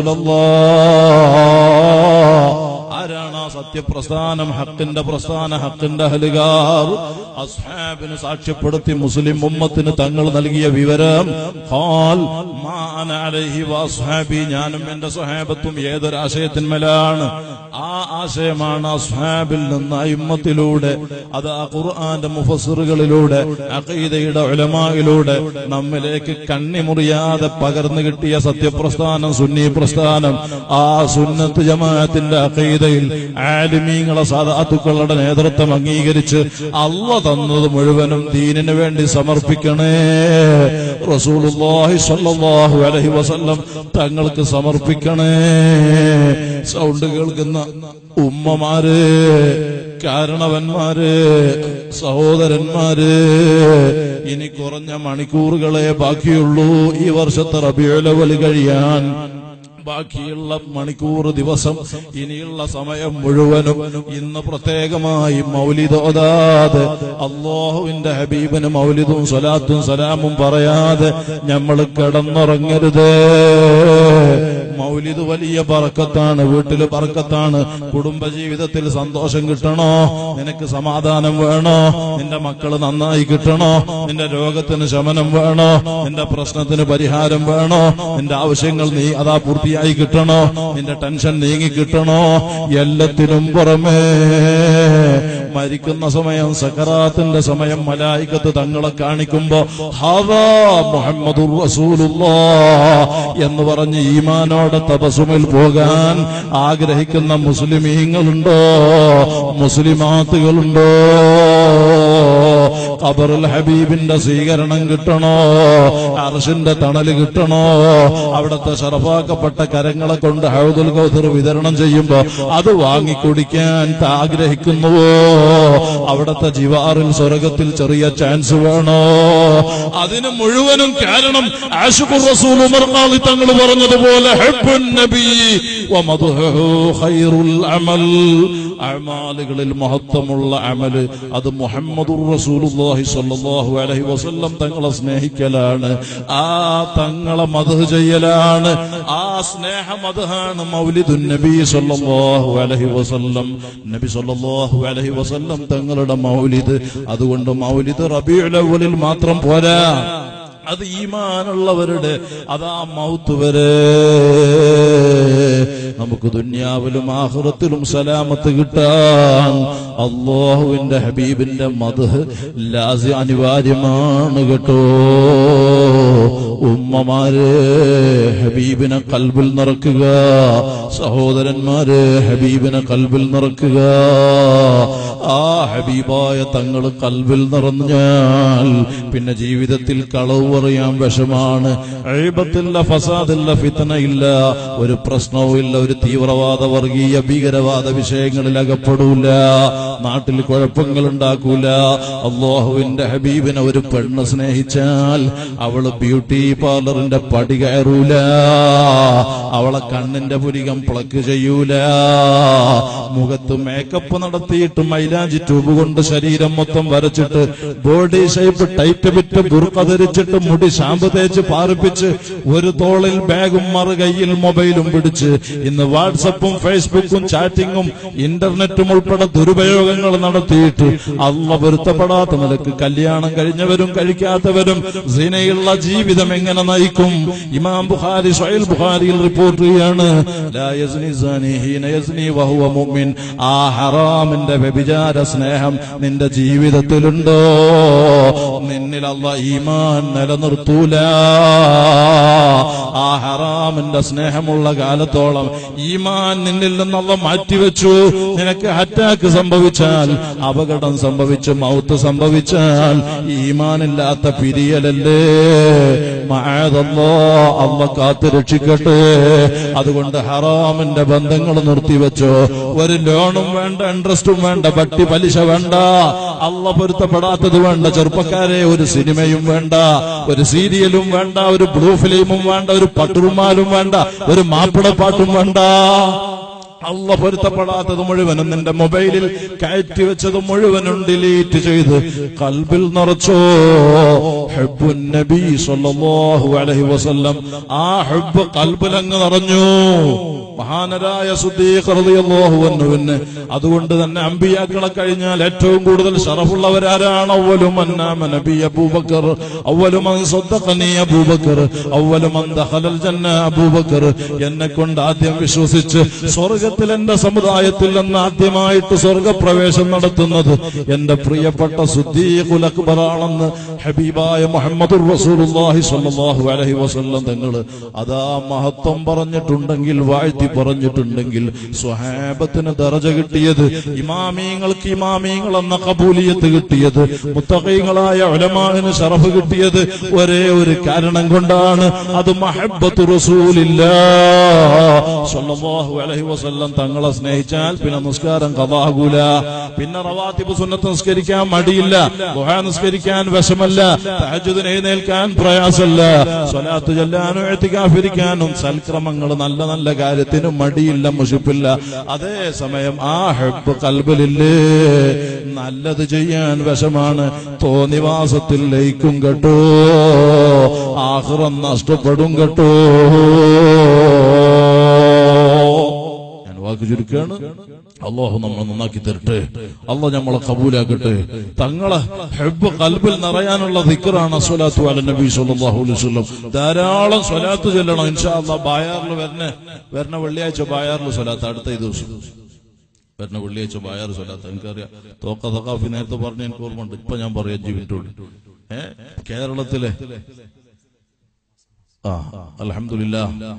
[SPEAKER 1] റസൂലല്ലാ ആരാണ് ആ സത്യപ്രസ്ഥാനം ഹക്കിന്റെ പ്രസ്ഥാന ഹക്കിന്റെ ഹലുകാർ അസ്ഹാബിന് സാക്ഷ്യപ്പെടുത്തി മുസ്ലിം ഉമ്മത്തിന് തങ്ങൾ നൽകിയ വിവരം ഖാൽ മാ അന അലൈഹി വഅസ്ഹാബി ഞാനും എന്റെ സ്വഹാബത്തും ഏതൊരാശയത്തിന്മേലാണ് ആ ആശയമാണ് അസ്ഹാബിൽ നിന്ന് അയിമ്മത്തിലൂടെ അത് ആ ഖുർആന്റെ മുഫസ്സിറുകളിലൂടെ അഖീദയുടെ ഉലമായിലൂടെ നമ്മിലേക്ക് കണ്ണിമുറിയാതെ പകർന്നു കിട്ടിയ സത്യപ്രസ്ഥാനം സുന്നി പ്രസ്ഥാനം ആ സുന്നത്ത് ജമാഅത്തിന്റെ അഖീദയിൽ ആലിമീങ്ങളെ സാധാത്തുക്കളുടെ നേതൃത്വം അംഗീകരിച്ച് അള്ള തന്നത് മുഴുവനും ദീനിന് വേണ്ടി സമർപ്പിക്കണേ റസൂലുള്ളാഹി സ്വല്ലല്ലാഹു അലൈഹി വസല്ലം തങ്ങൾക്ക് സമർപ്പിക്കണേ സൗണ്ട് കേൾക്കുന്ന ഉമ്മമാര് കാരണവന്മാര് സഹോദരന്മാര് ഇനി കുറഞ്ഞ മണിക്കൂറുകളെ ബാക്കിയുള്ളൂ ഈ വർഷത്തെ റബിയുലവൽ കഴിയാൻ ബാക്കിയുള്ള മണിക്കൂർ ദിവസം ഇനിയുള്ള സമയം മുഴുവനും ഇന്ന് പ്രത്യേകമായി മൗലിദ് ഓതാതെ അള്ളാഹുവിന്റെ ഹബീബിന് മൗലിദും സ്വലാത്തും സലാമും പറയാതെ നമ്മൾ കിടന്നുറങ്ങരുത് മൗലിദ് വലിയ പറക്കത്താണ് വീട്ടില് പറക്കത്താണ് കുടുംബജീവിതത്തിൽ സന്തോഷം കിട്ടണോ നിനക്ക് സമാധാനം വേണോ നിന്റെ മക്കള് നന്നായി കിട്ടണോ നിന്റെ രോഗത്തിന് ശമനം വേണോ നിന്റെ പ്രശ്നത്തിന് പരിഹാരം വേണോ നിന്റെ ആവശ്യങ്ങൾ നീ അതാ പൂർത്തിയായി കിട്ടണോ നിന്റെ ടെൻഷൻ നീങ്ങി കിട്ടണോ എല്ലാത്തിനും പുറമേ മരിക്കുന്ന സമയം സക്കറാത്തിന്റെ സമയം മലായിക്കത്ത് തങ്ങളെ കാണിക്കുമ്പോ ഹാവാ മുഹമ്മദുർ റസൂലുള്ളാ എന്ന് പറഞ്ഞ് ഈമാനോടെ തപസുമിൽ പോകാൻ ആഗ്രഹിക്കുന്ന മുസ്ലിമീങ്ങളുണ്ടോ മുസ്ലിമാത്തുകളുണ്ടോ ഖബറുൽ ഹബീബിന്റെ സ്വീകരണം കിട്ടണോ അർഷിന്റെ തണല് കിട്ടണോ അവിടുത്തെ ഷറഫാക്കപ്പെട്ട കരങ്ങളെ കൊണ്ട് ഹൗദുൽ കൗസർ വിതരണം ചെയ്യുമ്പോ അത് വാങ്ങിക്കുടിക്കാൻ ആഗ്രഹിക്കുന്നുവോ അവിടുത്തെ ജിവാറിൽ സ്വർഗത്തിൽ ചെറിയ ചാൻസ് വേണോ അതിന് മുഴുവനും കാരണം ആശുഖുർ റസൂൽ ഉമർ ഖാദി തങ്ങൾ പറഞ്ഞതുപോലെ ഹബ്ബുൻ നബി വമദ്ഹുഹു ഖൈറുൽ അമൽ അമാലുകളിൽ മഹത്വമുള്ള അമല് അത് മുഹമ്മദുർ റസൂലുള്ളാഹി സ്വല്ലല്ലാഹു അലൈഹി വസല്ലം തങ്ങളെ സ്നേഹിക്കലാണ് ആ തങ്ങളെ മദ്ഹ് ചെയ്യലാണ് ആ സ്നേഹ മദ്ഹാണ് മൗലിദുൻ നബി സ്വല്ലല്ലാഹു അലൈഹി വസല്ലം നബി സ്വല്ലല്ലാഹു അലൈഹി വസല്ലം തങ്ങളുടെ മൗലിദ് അതുകൊണ്ട് മൗലിദ് റബീഉൽ അവ്വലിൽ മാത്രം പോരാ അത് ഈമാനുള്ളവരുടെ അതാ മൗത്ത് വരെ നമുക്ക് ദുന്യാവിലും ആഹ്റത്തിലും സലാമത്ത് കിട്ടാൻ അള്ളാഹുവിന്റെ ഹബീബിന്റെ മത് ലാസി അനിവാര്യമാണ് കേട്ടോ ഉമ്മമാരെ ഹബീബിനെ കൽബിൽ നിറക്കുക സഹോദരന്മാരെ ഹബീബിനെ കൽബിൽ നിറക്കുക ആ ഹബീബായ തങ്ങൾ കൽബിൽ നിറഞ്ഞാൽ പിന്നെ ജീവിതത്തിൽ കളവ് പറയാൻ വിഷമാണ് എഴുപത്തില്ല ഫസാദില്ല ഫിത്തനയില്ല ഒരു പ്രശ്നവും ഇല്ല ഒരു തീവ്രവാദ വർഗീയ ഭീകരവാദ വിഷയങ്ങളിൽ അകപ്പെടൂല നാട്ടിൽ കുഴപ്പങ്ങൾ ഉണ്ടാക്കൂല അള്ളാഹുവിന്റെ ഹബീബിനെ ഒരു പെണ്ണ് സ്നേഹിച്ചാൽ അവള് ബ്യൂട്ടി പാർലറിന്റെ പടി കയറൂല അവളെ കണ്ണിന്റെ പുരികം പ്ലക്ക് ചെയ്യൂല മുഖത്ത് മേക്കപ്പ് നടത്തിയിട്ട് മൈലാഞ്ചി ട്യൂബ് കൊണ്ട് ശരീരം മൊത്തം വരച്ചിട്ട് ബോഡി ഷേപ്പ് ടൈറ്റ് വിറ്റ് ബുർക്ക ധരിച്ചിട്ട് മുടി ഷാമ്പ് തേച്ച് പാറിപ്പിച്ച് ഒരു തോളിൽ ബാഗും മറു കയ്യിൽ മൊബൈലും പിടിച്ച് ഇന്ന് വാട്സപ്പും ഫേസ്ബുക്കും ചാറ്റിങ്ങും ഇന്റർനെറ്റും ഉൾപ്പെടെ ദുരുപയോഗങ്ങൾ നടത്തിയിട്ട് അല്ല പൊരുത്തപ്പെടാത്ത നിലക്ക് കല്യാണം കഴിഞ്ഞവരും കഴിക്കാത്തവരും സിനയുള്ള ജീവിതം എങ്ങനെ നയിക്കും ഇമാം ബുഖാരി സൊയൽ ബുഖാരിയിൽ റിപ്പോർട്ട് ചെയ്യാണ് ലാ യസ്നി സാനി ഹീന യസ്നി വഹുവ മുഅ്മിൻ ആ ഹറാമിന്റെ വ്യഭിചാര സ്നേഹം നിന്റെ ജീവിതത്തിലുണ്ടോ നിന്നിൽ അല്ല ഈമാൻ നിലനിർത്തൂല ആ ഹറാമിന്റെ സ്നേഹമുള്ള കാലത്തോളം ഈമാൻ നിന്നിൽ നിന്നുള്ള മാറ്റിവെച്ചു നിനക്ക് അറ്റാക്ക് സംഭവിച്ചാൽ അപകടം സംഭവിച്ച് മൗത്ത് സംഭവിച്ചാൽ ഈമാനില്ലാത്ത പിരിയലല്ലേ മഴതല്ലോ അല്ല കാത്തു രക്ഷിക്കട്ടെ അതുകൊണ്ട് ഹറാമിന്റെ ബന്ധങ്ങൾ നിർത്തിവെച്ചോ ഒരു ലോണും വേണ്ട ഇൻട്രസ്റ്റും വേണ്ട വട്ടി പലിശ വേണ്ട അല്ല പൊരുത്തപ്പെടാത്തത് വേണ്ട ചെറുപ്പക്കാരെ ഒരു സിനിമയും വേണ്ട ഒരു സീരിയലും വേണ്ട ഒരു ബ്ലൂ ഫിലിമും വേണ്ട ഒരു പട്ടുറുമാലും വേണ്ട ഒരു മാപ്പിളപ്പാട്ടും വേണ്ട അല്ല പൊരുത്തപ്പെടാത്തത് മുഴുവനും നിന്റെ മൊബൈലിൽ കയറ്റി വെച്ചത് മുഴുവനും ഡിലീറ്റ് ചെയ്ത് കൽബിൽ നിറച്ചോ ഹെബുൻ നബി സല്ലല്ലാഹു അലൈഹി വസല്ലം ആ ഹെബ് കൽബിലങ്ങ് നിറഞ്ഞു മഹാനരായ സുദ്ദീഖ് റളിയല്ലാഹു അൻഹുവിന് അതുകൊണ്ട് തന്നെ അമ്പിയാക്കളെ കഴിഞ്ഞാൽ ഏറ്റവും കൂടുതൽ ഷറഫുള്ളവരാരാണ് അവലു മന്നാമ നബി അബൂബക്കർ അവലു മൻ സദ്ദഖനി അബൂബക്കർ അവലു മൻ ദഖലൽ ജന്ന അബൂബക്കർ എന്നെ കൊണ്ട് ആദ്യം വിശ്വസിച്ച് സ്വർഗത്തിൽ എന്റെ സമുദായത്തിൽ നിന്ന് ആദ്യമായിട്ട് സ്വർഗപ്രവേശം നടത്തുന്നത് എന്റെ പ്രിയപ്പെട്ട സുദ്ദീഖുൽ അക്ബറാണെന്ന് ഹബീബായ മുഹമ്മദുർ റസൂലുള്ളാഹി സ്വല്ലല്ലാഹു അലൈഹി വസല്ലം തങ്ങൾ അതാ മഹത്വം പറഞ്ഞിട്ടുണ്ടെങ്കിൽ വാഴ്ത്തി പറഞ്ഞിട്ടുണ്ടെങ്കിൽ സ്വഹാബത്തിന് ദറജ കിട്ടിയത് ഇമാമീങ്ങൾക്ക് ഇമാമീങ്ങൾ എന്ന കബൂലിയത്ത് കിട്ടിയത് മുത്തഖീങ്ങളായ ഉലമാവിന് ഷറഫ് കിട്ടിയത് ഒരേ ഒരു കാരണം കൊണ്ടാണ് അത് മഹബത്ത് റസൂലില്ലാ സ്വല്ലല്ലാഹു അലൈഹി വസല്ലം വസല്ലം തങ്ങളെ സ്നേഹിച്ചാൽ പിന്നെ നിസ്കാരം കഥാകൂല പിന്നെ റവാത്തിബ് സുന്നത്ത് നിസ്കരിക്കാൻ മടിയില്ല ദുഹാ നിസ്കരിക്കാൻ വിഷമല്ല തഹജ്ജുദിന് എഴുന്നേൽക്കാൻ പ്രയാസമല്ല സ്വലാത്ത് ചെല്ലാനും എഴുത്തിക്കാഫിരിക്കാനും സൽക്രമങ്ങൾ നല്ല നല്ല കാര്യത്തിനും മടിയില്ല മുഷിപ്പില്ല അതേ സമയം ആ ഹെബ് കൽബിലില്ലേ നല്ലത് ചെയ്യാൻ വിഷമാണ് തോന്നിവാസത്തിൽ ലയിക്കും കേട്ടോ ആഹ്റം നഷ്ടപ്പെടും കേട്ടോ ഞാൻ വാക്ക് ചുരുക്കാണ് അള്ളാഹു നമ്മളെ നന്നാക്കി തരട്ടെ അള്ളാഹ് നമ്മളെ കബൂലാക്കട്ടെ തങ്ങളെ ഹെബ് കൽബിൽ നിറയാനുള്ള ദിക്കറാണ് സ്വലാത്തു അല നബി സല്ലല്ലാഹു അലൈഹി വസല്ലം ധാരാളം സ്വലാത്ത് ചെല്ലണം ഇൻഷാ അള്ളാഹ് ബായാറിൽ വരണ വരണ വെള്ളിയാഴ്ച ബായാറിൽ സ്വലാത്ത് അടുത്ത ഈ ദിവസം വരുന്ന വെള്ളിയാഴ്ച ബായാർ സ്വലാത്ത് എനിക്കറിയാം തോക്ക തക്കാഫി നേരത്തെ പറഞ്ഞ എനിക്ക് ഓർമ്മയുണ്ട് ഇപ്പൊ ഞാൻ പറയാം ജീവിട്ടുള്ളൂ ഏ കേരളത്തിലെ ആ അലഹമില്ല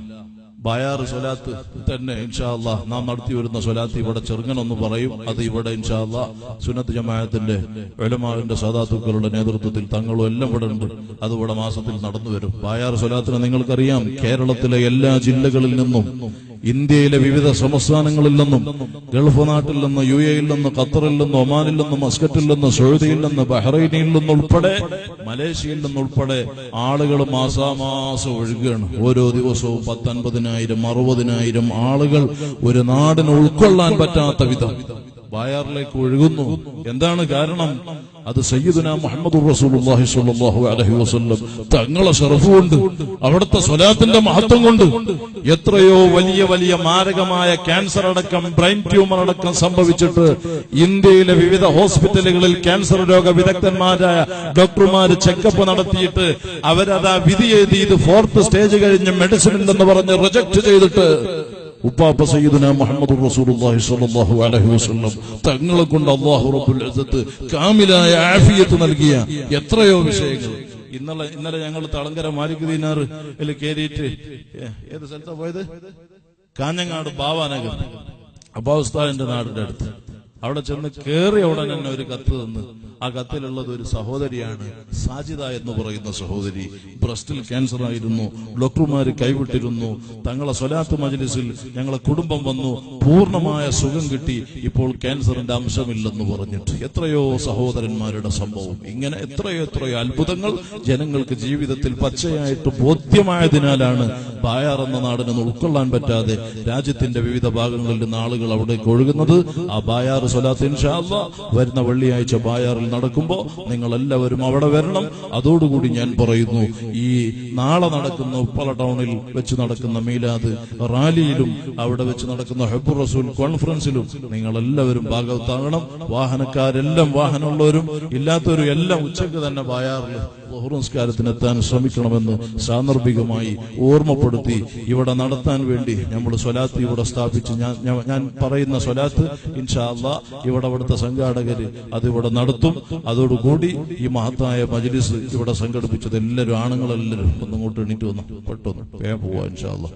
[SPEAKER 1] ബായാർ സ്വലാത്ത് തന്നെ ഇൻഷാ അള്ളാഹ് നാം നടത്തി വരുന്ന സ്വലാത്ത് ഇവിടെ ചെറുങ്ങനൊന്ന് പറയും അത് ഇവിടെ ഇൻഷാ അള്ളാഹ് സുന്നത്ത് ജമാഅത്തിന്റെ വെലമാവിന്റെ സദാത്തുക്കളുടെ നേതൃത്വത്തിൽ തങ്ങളും എല്ലാം ഇവിടെ ഉണ്ട് അത് ഇവിടെ മാസത്തിൽ നടന്നു വരും ബായാർ സ്വലാത്തിന് നിങ്ങൾക്കറിയാം കേരളത്തിലെ എല്ലാ ജില്ലകളിൽ നിന്നും ഇന്ത്യയിലെ വിവിധ സംസ്ഥാനങ്ങളിൽ നിന്നും ഗൾഫ് നാട്ടിൽ നിന്ന് യു എയിൽ നിന്ന് ഖത്തറിൽ നിന്ന് ഒമാനിൽ നിന്ന് മസ്കറ്റിൽ നിന്ന് സൗദിയിൽ നിന്ന് ബഹ്റൈനിൽ നിന്നുൾപ്പെടെ മലേഷ്യയിൽ നിന്നുൾപ്പെടെ ആളുകൾ മാസാമാസം ഒഴുകുകയാണ് ഓരോ ദിവസവും പത്തൊൻപതിനായിരം അറുപതിനായിരം ആളുകൾ ഒരു നാടിന് ഉൾക്കൊള്ളാൻ പറ്റാത്ത വിധം ബായാറിലേക്ക് ഒഴുകുന്നു എന്താണ് കാരണം അത് സയ്യിദുന മുഹമ്മദ് റസൂലുള്ളാഹി സ്വല്ലല്ലാഹു അലൈഹി വസല്ലം തങ്ങളെ ഷറഫ് കൊണ്ട് അവിടുത്തെ സ്വലാത്തിന്റെ മഹത്വം കൊണ്ട് എത്രയോ വലിയ വലിയ മാരകമായ ക്യാൻസർ അടക്കം ബ്രെയിൻ ട്യൂമർ അടക്കം സംഭവിച്ചിട്ട് ഇന്ത്യയിലെ വിവിധ ഹോസ്പിറ്റലുകളിൽ ക്യാൻസർ രോഗ വിദഗ്ധന്മാരായ ഡോക്ടർമാര് ചെക്കപ്പ് നടത്തിയിട്ട് അവരതാ വിധി എഴുതി ഇത് ഫോർത്ത് സ്റ്റേജ് കഴിഞ്ഞ് മെഡിസിൻ ഇല്ലെന്ന് പറഞ്ഞ് റിജക്ട് ചെയ്തിട്ട് ഉപ്പാപ്പ സയ്യിദുന മുഹമ്മദ് റസൂലുള്ളാഹി സ്വല്ലല്ലാഹു അലൈഹി വസല്ലം തങ്ങളെ കൊണ്ട് അല്ലാഹു റബ്ബുൽ ഇസ്സത്ത് കാമിലായ ആഫിയത്ത് നൽകിയ എത്രയോ വിഷയങ്ങൾ ഇന്നലെ ഇന്നലെ ഞങ്ങൾ തളങ്കര മാലിക് ദീനാർ കയറിയിട്ട് ഏ, ഏത് സ്ഥലത്താ പോയത് കാഞ്ഞങ്ങാട് ബാവാനഗർ അബാവുസ്താദിന്റെ നാടിന്റെ അടുത്ത് അവിടെ ചെന്ന് കേറിയ ഉടൻ തന്നെ ഒരു കത്ത് തന്ന് ആ കത്തിലുള്ളത് ഒരു സഹോദരിയാണ് സാജിദ എന്ന് പറയുന്ന സഹോദരി ബ്രസ്റ്റിൽ ക്യാൻസർ ആയിരുന്നു ഡോക്ടർമാര് കൈവിട്ടിരുന്നു തങ്ങളെ സ്വലാത്ത് മജ്ലിസിൽ ഞങ്ങളെ കുടുംബം വന്നു പൂർണ്ണമായ സുഖം കിട്ടി ഇപ്പോൾ ക്യാൻസറിന്റെ അംശമില്ലെന്ന് പറഞ്ഞിട്ട് എത്രയോ സഹോദരന്മാരുടെ സംഭവം ഇങ്ങനെ എത്രയോ എത്രയോ അത്ഭുതങ്ങൾ ജനങ്ങൾക്ക് ജീവിതത്തിൽ പച്ചയായിട്ട് ബോധ്യമായതിനാലാണ് ബായാർ എന്ന നാടിന് ഉൾക്കൊള്ളാൻ പറ്റാതെ രാജ്യത്തിന്റെ വിവിധ ഭാഗങ്ങളിൽ നിന്ന് ആളുകൾ അവിടേക്ക് ഒഴുകുന്നത് ആ ബായാർ സ്വലാത്ത് ഇൻഷാ അല്ലാ വരുന്ന വെള്ളിയാഴ്ച ബായാറിൽ നടക്കുമ്പോൾ നിങ്ങൾ എല്ലാവരും അവിടെ വരണം അതോടുകൂടി ഞാൻ പറയുന്നു ഈ നാളെ നടക്കുന്ന ഉപ്പള ടൗണിൽ വെച്ച് നടക്കുന്ന മീലാദ് റാലിയിലും അവിടെ വെച്ച് നടക്കുന്ന ഹെബുർ റസൂൽ കോൺഫറൻസിലും നിങ്ങൾ എല്ലാവരും ഭാഗത്താകണം വാഹനക്കാരെല്ലാം വാഹനമുള്ളവരും ഇല്ലാത്തവരും എല്ലാം ഉച്ചയ്ക്ക് തന്നെ ബായാറിൽ ബഹുറംസ്കാരത്തിന് എത്താൻ ശ്രമിക്കണമെന്ന് സാന്ദർഭികമായി ഓർമ്മപ്പെടുത്തി ഇവിടെ നടത്താൻ വേണ്ടി നമ്മൾ സ്വലാത്ത് ഇവിടെ സ്ഥാപിച്ച് ഞാൻ ഞാൻ- ഞാൻ പറയുന്ന സ്വലാത്ത് ഇൻഷാ അള്ളാ ഇവിടെ അവിടുത്തെ സംഘാടകര് അത് ഇവിടെ നടത്തും അതോടുകൂടി ഈ മഹത്തായ മജ്ലിസ് ഇവിടെ സംഘടിപ്പിച്ചത് എല്ലാവരും ആണുങ്ങളെല്ലാവരും ഒന്നിങ്ങോട്ട് എണീറ്റ് വന്നു പെട്ടെന്ന് വേഗം പോവാ ഇൻഷാ അള്ളാ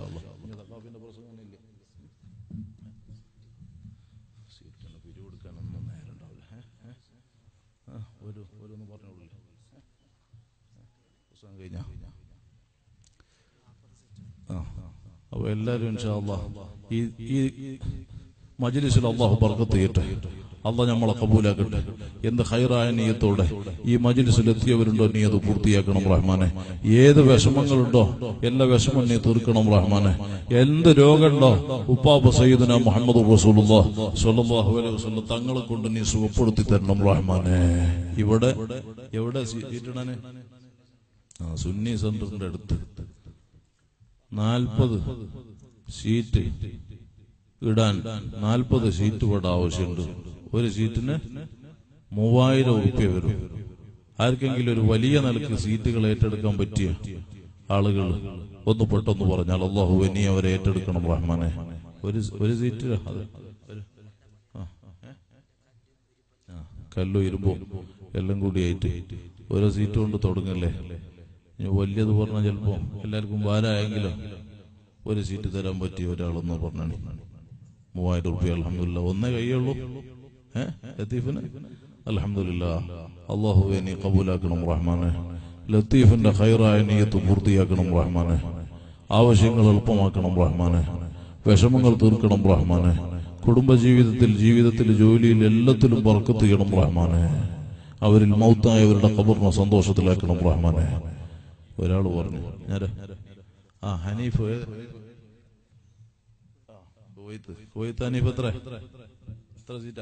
[SPEAKER 1] ഒരു ഒരു പറഞ്ഞോളൂ പുസ്തകം കഴിഞ്ഞാ ആ അപ്പൊ എല്ലാവരും ഇൻഷാ അല്ലാഹ് ഈ ഈ മജ്ലിസിൽ അള്ളാഹു ബർക്കത്ത് ചെയ്യട്ടെ അള്ളാഹ് നമ്മളെ കബൂലാക്കട്ടെ എന്ത് ഹൈറായ നീയത്തോടെ ഈ മജ്ലിസിൽ എത്തിയവരുണ്ടോ നീ അത് പൂർത്തിയാക്കണം റഹ്മാനെ ഏത് വിഷമങ്ങളുണ്ടോ എല്ലാ വിഷമം നീ തീർക്കണം റഹ്മാനെ എന്ത് രോഗമുണ്ടോ ഉപ്പാപ്പ സയ്യിദുന മുഹമ്മദ് റസൂലുള്ളാഹ് സ്വല്ലല്ലാഹു അലൈഹി വസല്ലം തങ്ങളെ കൊണ്ട് നീ സുഖപ്പെടുത്തി തരണം റഹ്മാനെ ഇവിടെ എവിടെ സീറ്റിടാന് ആ സുന്നി സെന്ററിന്റെ അടുത്ത് നാൽപ്പത് സീറ്റ് ഇടാൻ നാൽപ്പത് സീറ്റ് ഇവിടെ ആവശ്യമുണ്ട് ഒരു സീറ്റിന് മൂവായിരം ഉറുപ്പ്യ വരും ആർക്കെങ്കിലും ഒരു വലിയ നിലക്ക് സീറ്റുകൾ ഏറ്റെടുക്കാൻ പറ്റിയ ആളുകൾ ഒന്ന് പെട്ടെന്ന് പറഞ്ഞാൽ അള്ളാഹു ഇനി അവരെ ഏറ്റെടുക്കണം റഹ്മാനെ ഒരു ഒരു സീറ്റ് അത് ഒരു- ആ, ഏ? ആ, കല്ലും ഇരുമ്പും എല്ലാം കൂടിയായിട്ട് ഓരോ സീറ്റ് കൊണ്ട് തുടങ്ങല്ലേ ഇനി വലിയത് പറഞ്ഞാൽ ചിലപ്പോ എല്ലാവർക്കും ഭാരമായെങ്കിലും ഒരു സീറ്റ് തരാൻ പറ്റിയ ഒരാളെന്ന് പറഞ്ഞാണ് മൂവായിരം റുപ്യ അലഹമില്ല ഒന്നേ കയ്യുള്ളൂ ഏഹ് ലത്തീഫിന് അലഹമില്ല അള്ളാഹുവെ നീ കബൂലാക്കണം റഹ്മാനെ ലത്തീഫിന്റെ ഹൈറായ നീയത്ത് പൂർത്തിയാക്കണം റഹ്മാനെ ആവശ്യങ്ങൾ എളുപ്പമാക്കണം റഹ്മാനെ വിഷമങ്ങൾ തീർക്കണം റഹ്മാനെ കുടുംബജീവിതത്തിൽ ജീവിതത്തിൽ ജോലിയിൽ എല്ലാത്തിലും ബർക്കത്ത് ചെയ്യണം റഹ്മാനെ അവരിൽ മൗത്തായവരുടെ ഖബറിനെ സന്തോഷത്തിലാക്കണം റഹ്മാനെ ഒരാൾ പറഞ്ഞു ഞാന് ആ ഹനീഫ് ഏ- ആ, കുവൈത്ത് കുവൈത്ത് ഹനീഫ് എത്ര എത്ര സീറ്റാ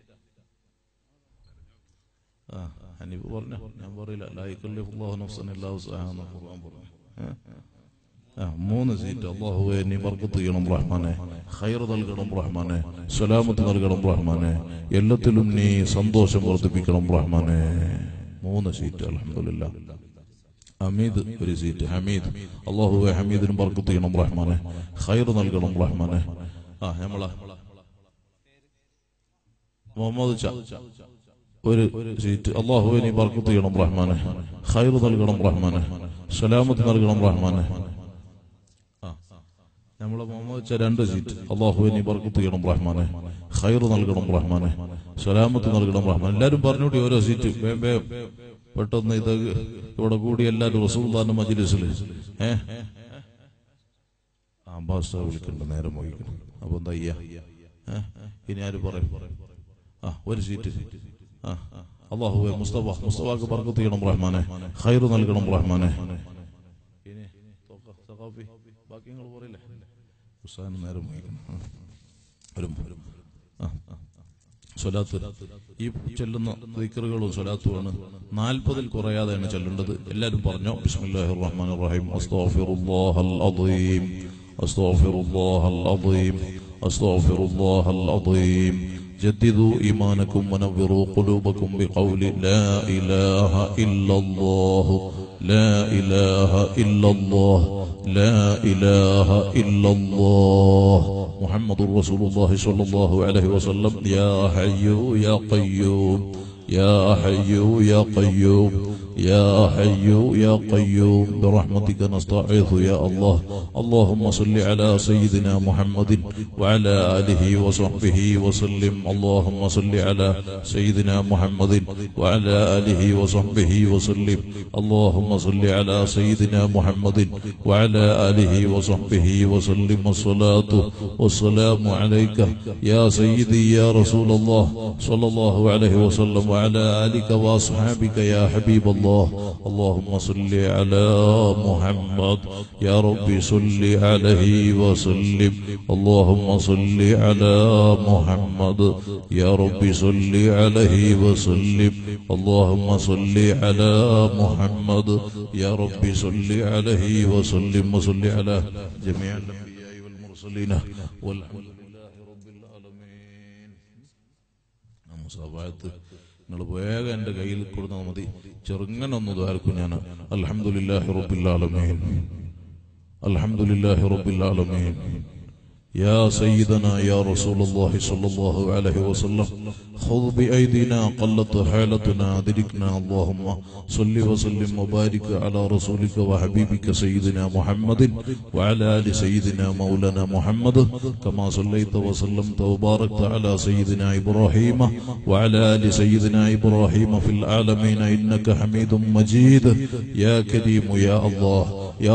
[SPEAKER 1] ആ ഹനീഫ് പറഞ്ഞു ഞാൻ പറയില്ല ലായിക്കല്ലാഹു നഫ്സൻ ഇല്ലാ വസ്അഹാ എന്ന് ഖുർആൻ പറഞ്ഞു ഏ? ആ, മൂന്ന് സീറ്റ് അള്ളാഹുവെ നീ ബർക്കത്ത് ചെയ്യണം റഹ്മാനെ ഖൈർ നൽകണം റഹ്മാനെ സലാമത്ത് നൽകണം റഹ്മാനെ എല്ലാത്തിലും നീ സന്തോഷം വർദ്ധിപ്പിക്കണം റഹ്മാനെ മൂന്ന് സീറ്റ് അലഹമില്ല ഹമീദ് ഒരു സീറ്റ് ഹമീദ് അള്ളാഹുവെ ഹമീദിന് ബർക്കത്ത് ചെയ്യണം റഹ്മാനെ ഖൈർ നൽകണം റഹ്മാനെ ആ നമ്മളെ മുഹമ്മദ് ച ഒരു സീറ്റ് അള്ളാഹുവെ നീ ബർക്കത്ത് ചെയ്യണം റഹ്മാനെ ഖൈർ നൽകണം റഹ്മാനെ സലാമത്ത് നൽകണം റഹ്മാനെ ആ നമ്മളെ മുഹമ്മദ് ച രണ്ട് സീറ്റ് അള്ളാഹുവെ നീ ബർക്കത്ത് ചെയ്യണം റഹ്മാനെ ഖൈർ നൽകണം റഹ്മാനെ സലാമത്ത് നൽകണം റഹ്മാൻ എല്ലാരും പറഞ്ഞുകൂടി ഓരോ സീറ്റ് വേം വേം പെട്ടെന്ന് ഇത് ഇവിടെ കൂടി എല്ലാരും റസൂൽദാന്റെ മജിലിസിൽ ഏ അംബാസഡർ വിളിക്കണ്ട നേരം വഹിക്കണം അപ്പൊ എന്താ ചെയ്യാ ഏ? ഇനി ആര് പറയും ആ ഒരു സീറ്റ് ആ അള്ളാഹുവെ മുസ്തഫ മുസ്തഫാക്ക് ബർക്കത്ത് ചെയ്യണം റഹ്മാനെ ഖൈർ നൽകണം റഹ്മാനെ ഇനി തോക്ക, സഖാഫി, ബാക്കി നിങ്ങൾ പറയില്ലേ ഉസ്താദിന് നേരം വഹിക്കണം ആ. വരും വരും ആ ആ സ്വലാത്ത് ഈ ചെല്ലുന്ന ദിക്കറുകളും സ്വലാത്തുമാണ് നാൽപ്പതിൽ കുറയാതെയാണ് ചെല്ലേണ്ടത് എല്ലാവരും പറഞ്ഞോ ബിസ്മില്ലാഹിർ റഹ്മാനിർ റഹീം അസ്തഗ്ഫിറുല്ലാഹൽ അദീം അസ്തഗ്ഫിറുല്ലാഹൽ അദീം അസ്തഗ്ഫിറുല്ലാഹൽ അദീം جددوا إيمانكم ونوروا قلوبكم بقول لا إله إلا الله لا إله إلا الله لا إله إلا الله محمد رسول الله صلى الله عليه وسلم يا حي يا قيوم يا حي يا قيوم يا حي يا قيوم برحمتك نستعيذ يا الله اللهم صل على سيدنا محمد وعلى آله وصحبه وسلم اللهم صل على سيدنا محمد وعلى آله وصحبه وسلم اللهم صل على سيدنا محمد وعلى آله وصحبه وسلم الصلاة والسلام عليك يا سيدي يا رسول الله صلى الله عليه وسلم وعلى آلك وأصحابك يا حبيب الله اللهم صل على محمد يا رب صل عليه وسلم اللهم صل على محمد يا رب صل عليه وسلم اللهم صل على محمد يا رب صل عليه وسلم وصل على جميع الأنبياء والمرسلين والحمد لله رب العالمين മുസാഫായത്ത് നിങ്ങൾ വേഗം എന്റെ കയ്യിൽ കൊടുത്താൽ മതി ചെറുങ്ങനൊന്ന് ദ്വാരക്കും ഞാൻ അൽഹംദുലില്ലാഹി റബ്ബിൽ ആലമീൻ അൽഹംദുലില്ലാഹി റബ്ബിൽ ആലമീൻ يا سيدنا يا رسول الله صلى الله عليه وسلم خذ بأيدينا قلت حالتنا أدركنا اللهم صل وسلم وبارك على رسولك وحبيبك سيدنا محمد وعلى آل سيدنا مولانا محمد كما صليت وسلمت وباركت على سيدنا إبراهيم وعلى آل سيدنا إبراهيم في العالمين إنك حميد مجيد يا كريم يا الله يا